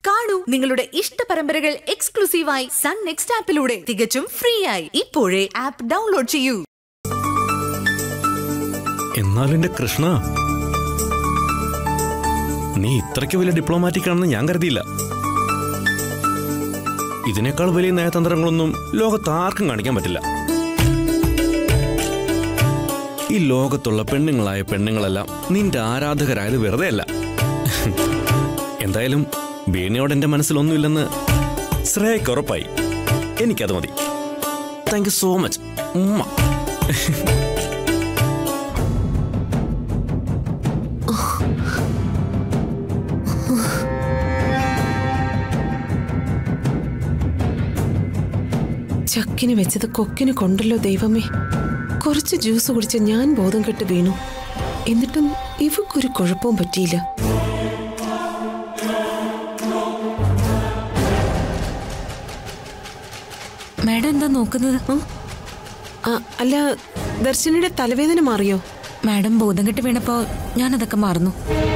കാണൂ നിങ്ങളുടെ ഇഷ്ട പരമ്പരകൾ എക്സ്ക്ലൂസീവായി സൺ നെക്സ്റ്റ് ആപ്പിലൂടെ തികച്ചും ഫ്രീ ആയി ഇപ്പോഴേ ആപ്പ് ഡൗൺലോഡ് ചെയ്യൂ എന്നാൽ എന്റെ കൃഷ്ണ നീ ഇത്രയ്ക്ക് വലിയ ഡിപ്ലോമാറ്റിക് ആണെന്ന് ഞാൻ കരുതിയില്ല ഇതിനേക്കാൾ വലിയ നയതന്ത്രങ്ങളൊന്നും ലോകത്ത് ആർക്കും കാണിക്കാൻ പറ്റില്ല ഈ ലോകത്തുള്ള പെണ്ണുങ്ങളായ പെണ്ണുങ്ങളെല്ലാം നിന്റെ ആരാധകരായത് വെറുതെ അല്ല എന്തായാലും വീണയോട് എന്റെ മനസ്സിലൊന്നുമില്ലെന്ന് ശ്രേയക്ക് ഉറപ്പായി എനിക്കത് മതി താങ്ക് യു സോ മച്ച് ഉമ്മ ചക്കിന് വെച്ചത് കൊക്കിന് കൊണ്ടല്ലോ ദൈവമേ കുറച്ച് ജ്യൂസ് കുടിച്ച് ഞാൻ ബോധം കെട്ട് വീണു എന്നിട്ടും ഇവക്കൊരു കുഴപ്പവും പറ്റിയില്ല മാഡം എന്താ നോക്കുന്നത് ആ, അല്ല ദർശനയുടെ തലവേദന മാറിയോ മാഡം ബോധം കെട്ട് വീണപ്പോ ഞാൻ അതൊക്കെ മറന്നു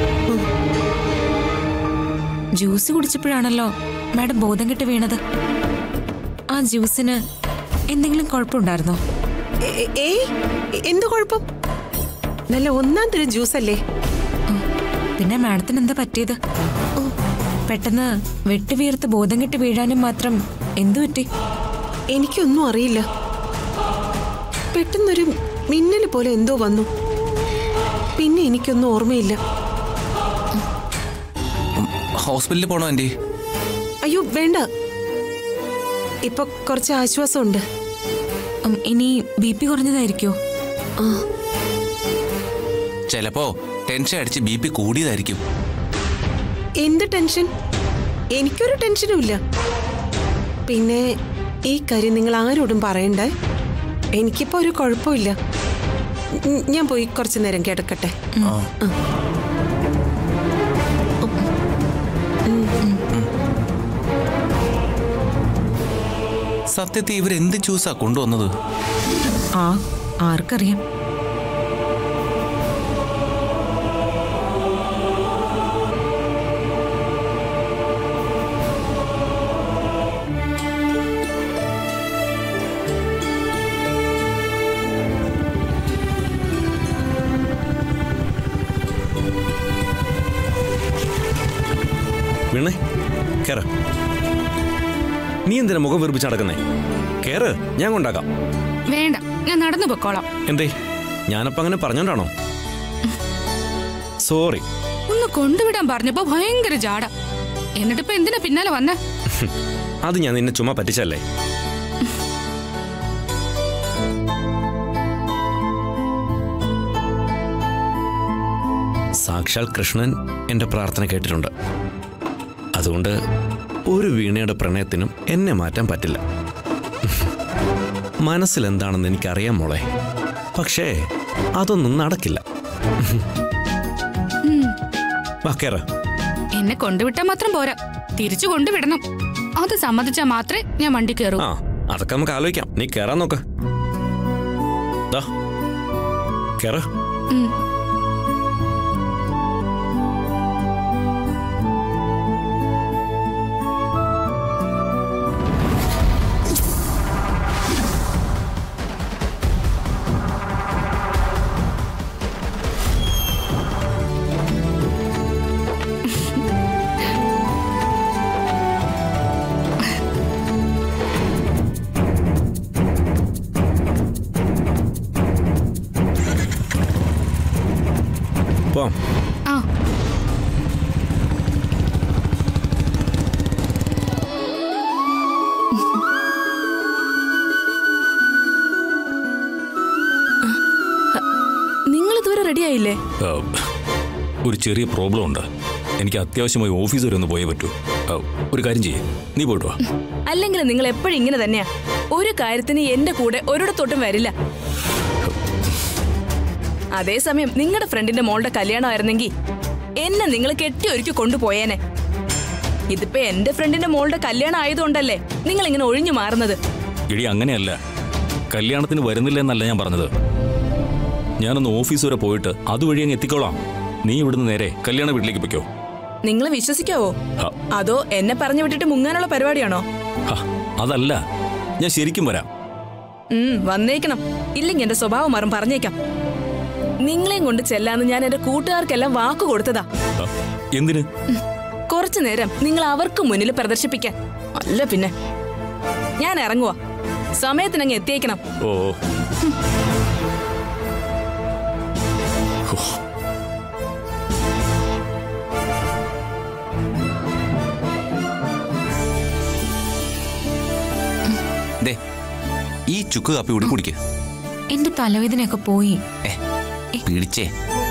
ജ്യൂസ് കുടിച്ചപ്പോഴാണല്ലോ മാഡം ബോധം കെട്ട് വീണത് ആ ജ്യൂസിന് എന്തെങ്കിലും കുഴപ്പമുണ്ടായിരുന്നോ ഏ- ഏ- ഏയ് എന്ത് കുഴപ്പം നല്ല ഒന്നാം തരം ജ്യൂസ് അല്ലേ പിന്നെ മാഡത്തിന് എന്താ പറ്റിയത് പെട്ടെന്ന് വെട്ടുവീർത്ത് ബോധം കെട്ട് വീഴാനും മാത്രം എന്തു പറ്റി എനിക്കൊന്നും അറിയില്ല പെട്ടെന്നൊരു മിന്നൽ പോലെ എന്തോ വന്നു പിന്നെ എനിക്കൊന്നും ഓർമ്മയില്ല ഹോസ്പിറ്റലിൽ പോണോ ആൻറ്റി അയ്യോ വേണ്ട ഇപ്പൊ കുറച്ച് ആശ്വാസമുണ്ട് ഉം, ഇനി ബി പി കുറഞ്ഞതായിരിക്കോ ആ ചിലപ്പോ ടെൻഷൻ അടിച്ച് ബി പി കൂടിയതായിരിക്കും എന്ത് ടെൻഷൻ എനിക്കൊരു ടെൻഷനും ഇല്ല പിന്നെ ഈ കാര്യം നിങ്ങൾ ആരോടും പറയണ്ടേ എനിക്കിപ്പോ ഒരു കുഴപ്പമില്ല ഉം, ഞാൻ പോയി കുറച്ചു നേരം കിടക്കട്ടെ ആ. സത്യത്തിൽ ഇവരെന്ത് ജ്യൂസാ കൊണ്ടുവന്നത് ആ ആർക്കറിയാം വീണേ കേറ നീ എന്തിനാ മുഖം വീർപ്പിച്ച് നടക്കുന്നേ കേറ് ഞാൻ കൊണ്ടാക്കാം വേണ്ട ഞാൻ നടന്നു പൊക്കോളാം എന്തേ ഞാനപ്പോ അങ്ങനെ പറഞ്ഞോണ്ടാണോ സോറി ഒന്ന് കൊണ്ടുവിടാൻ പറഞ്ഞപ്പോ ഭയങ്കര ജാട എന്നിട്ടിപ്പോ എന്തിനാ പിന്നാലെ വന്ന അത് ഞാൻ നിന്നെ ചുമ്മാ പറ്റിച്ചല്ലേ സാക്ഷാൽ കൃഷ്ണൻ എന്റെ പ്രാർത്ഥന കേട്ടിട്ടുണ്ട് അതുകൊണ്ട് ഒരു വീണയുടെ പ്രണയത്തിനും എന്നെ മാറ്റാൻ പറ്റില്ല മനസ്സിൽ എന്താണെന്ന് എനിക്കറിയാം മോളെ പക്ഷേ അതൊന്നും നടക്കില്ല വാ കേറ എന്നെ കൊണ്ടുവിട്ടാ മാത്രം പോരാ തിരിച്ചു കൊണ്ടുവിടണം അത് സമ്മതിച്ചാ മാത്രമേ ഞാൻ വണ്ടി കയറൂ ആ അതൊക്കെ നമുക്ക് ആലോചിക്കാം നീ കേറാൻ നോക്ക് ദാ കേറ ഉം. പോവാം ആ നിങ്ങൾ ഇതുവരെ റെഡി ആയില്ലേ ആ, ഒരു ചെറിയ പ്രോബ്ലം ഉണ്ട് എനിക്ക് അത്യാവശ്യമായി ഓഫീസ് വരെ ഒന്ന് പോയേ പറ്റൂ ആ, ഒരു കാര്യം ചെയ്യേ നീ പോയിട്ട് വാ അല്ലെങ്കിൽ നിങ്ങൾ എപ്പോഴും ഇങ്ങനെ തന്നെയാ ഒരു കാര്യത്തിന് എന്റെ കൂടെ ഒരിടത്തോട്ടും വരില്ല അതേസമയം നിങ്ങളുടെ ഫ്രണ്ടിന്റെ മോളുടെ കല്യാണമായിരുന്നെങ്കിൽ എന്നെ നിങ്ങൾ കെട്ടിയൊരുക്കി കൊണ്ടുപോയേനെ ഇതിപ്പോ എന്റെ ഫ്രണ്ടിന്റെ മോളുടെ കല്യാണം ആയതുകൊണ്ടല്ലേ നിങ്ങൾ ഇങ്ങനെ ഒഴിഞ്ഞു മാറുന്നത് ഇടി അങ്ങനെയല്ല കല്യാണത്തിന് വരുന്നില്ല എന്നല്ല ഞാൻ പറഞ്ഞത് ഞാനൊന്ന് ഓഫീസ് വരെ പോയിട്ട് അതുവഴി അങ്ങ് എത്തിക്കോളാം നീ ഇവിടുന്ന് നേരെ കല്യാണ വീട്ടിലേക്ക് പൊയ്ക്കോ നിങ്ങൾ വിശ്വസിക്കാവോ ആ. അതോ എന്നെ പറഞ്ഞു വിട്ടിട്ട് മുങ്ങാനുള്ള പരിപാടിയാണോ ഹ, അതല്ല ഞാൻ ശരിക്കും വരാം ഉം വന്നേക്കണം ഇല്ലെങ്കിൽ എന്റെ സ്വഭാവം മാറും പറഞ്ഞേക്കാം നിങ്ങളെയും കൊണ്ട് ചെല്ലാന്ന് ഞാൻ എന്റെ കൂട്ടുകാർക്കെല്ലാം വാക്ക് കൊടുത്തതാ ഹ, എന്തിന് കുറച്ചു നേരം നിങ്ങൾ അവർക്ക് മുന്നിൽ പ്രദർശിപ്പിക്കാൻ അല്ല പിന്നെ ഞാൻ ഇറങ്ങുവാ സമയത്തിനങ്ങ് എത്തിയേക്കണം ഓ ഹോ, ദേ ഈ ചുക്ക് കാപ്പി കൂടി കുടിക്ക് എന്റെ തലവേദനയൊക്കെ പോയി ഏ പിടിച്ചേ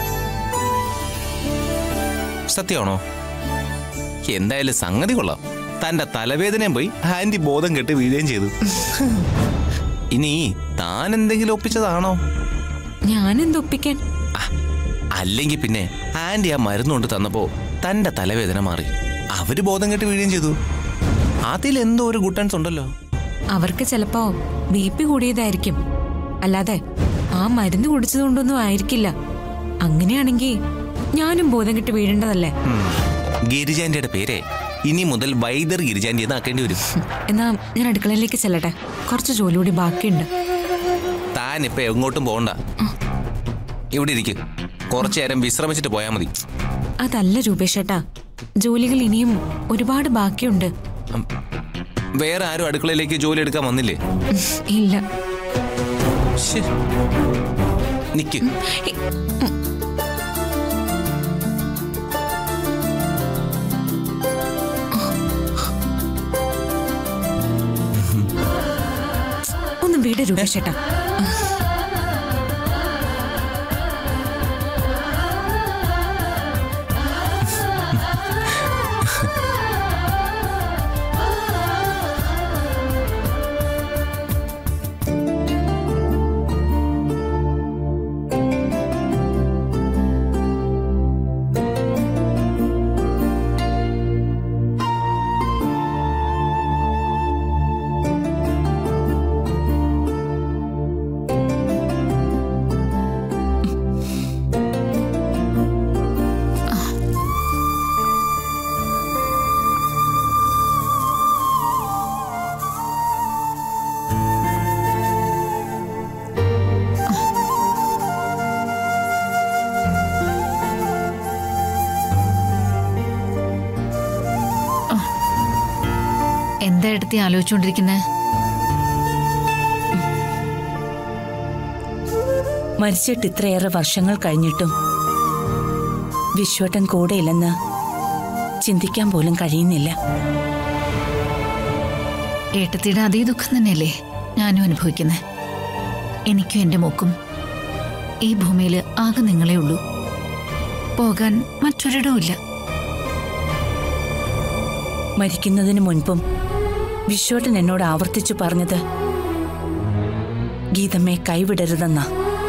സത്യമാണോ എന്തായാലും സംഗതി കൊള്ളാം തന്റെ തലവേദനയും പോയി ആന്റി ബോധം കെട്ട് വീഴുകയും ചെയ്തു ഇനി താൻ എന്തെങ്കിലും ഒപ്പിച്ചതാണോ ഞാൻ എന്തൊപ്പിക്കാൻ ആ, അല്ലെങ്കിൽ പിന്നെ ആന്റി ആ മരുന്ന് കൊണ്ട് തന്നപ്പോ തന്റെ തലവേദന മാറി അവര് ബോധം കെട്ട് വീഴുകയും ചെയ്തു അതിലെന്തോ ഒരു ഗുട്ടൻസ് ഉണ്ടല്ലോ അവർക്ക് ചിലപ്പോ ബി പി കൂടിയതായിരിക്കും അല്ലാതെ ആ മരുന്ന് കുടിച്ചതുകൊണ്ടൊന്നും ആയിരിക്കില്ല അങ്ങനെയാണെങ്കിൽ ഞാനും ബോധം കെട്ട് വീഴേണ്ടതല്ലേ ഉം. ഗിരിജാന്റിയുടെ പേരെ ഇനി മുതൽ വൈദ്യർ ഗിരിജാന്റി എന്നാക്കേണ്ടി വരും എന്നാ ഞാൻ അടുക്കളയിലേക്ക് ചെല്ലട്ടെ കുറച്ച് ജോലി കൂടി ബാക്കിയുണ്ട് താൻ ഇപ്പൊ എങ്ങോട്ടും പോകണ്ട ഇവിടെ ഇരിക്കും കുറച്ചു നേരം വിശ്രമിച്ചിട്ട് പോയാൽ മതി അതല്ല രൂപേഷേട്ടാ ജോലികൾ ഇനിയും ഒരുപാട് ബാക്കിയുണ്ട് ഉം. വേറെ ആരും അടുക്കളയിലേക്ക് ജോലി എടുക്കാൻ വന്നില്ലേ ഇല്ല ശ്ശേ. നിക്ക് ഒന്ന് വീട് രൂപേഷേട്ടാ എന്താ എടുത്തി ആലോചിച്ചുകൊണ്ടിരിക്കുന്നേ മരിച്ചിട്ട് ഇത്രയേറെ വർഷങ്ങൾ കഴിഞ്ഞിട്ടും വിശ്വട്ടൻ കൂടെയില്ലെന്ന് ചിന്തിക്കാൻ പോലും കഴിയുന്നില്ല ഏട്ടത്തിയുടെ അതേ ദുഃഖം തന്നെയല്ലേ ഞാനും അനുഭവിക്കുന്നത് എനിക്കും എൻ്റെ മോക്കും ഈ ഭൂമിയിൽ ആകെ നിങ്ങളേ ഉള്ളൂ പോകാൻ മറ്റൊരിടവും ഇല്ല മരിക്കുന്നതിന് മുൻപും വിശ്വട്ടൻ എന്നോട് ആവർത്തിച്ചു പറഞ്ഞത് ഗീതമ്മയെ കൈവിടരുതെന്നാ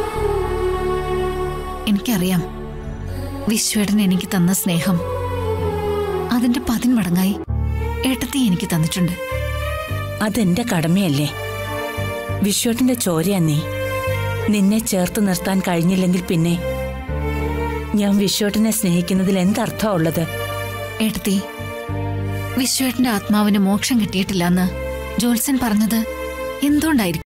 എനിക്കറിയാം വിശ്വേട്ടൻ എനിക്ക് തന്ന സ്നേഹം അതിന്റെ പതിന്മടങ്ങായി ഏട്ടത്തി എനിക്ക് തന്നിട്ടുണ്ട് അതെന്റെ കടമയല്ലേ വിശ്വട്ടന്റെ ചോരയാ നീ നിന്നെ ചേർത്ത് നിർത്താൻ കഴിഞ്ഞില്ലെങ്കിൽ പിന്നെ ഞാൻ വിശ്വട്ടനെ സ്നേഹിക്കുന്നതിൽ എന്തർത്ഥമാ ഉള്ളത് ഏട്ടത്തി വിശ്വേട്ടന്റെ ആത്മാവിന് മോക്ഷം കിട്ടിയിട്ടില്ല എന്ന് ജോത്സൻ പറഞ്ഞത് എന്തുകൊണ്ടായിരിക്കും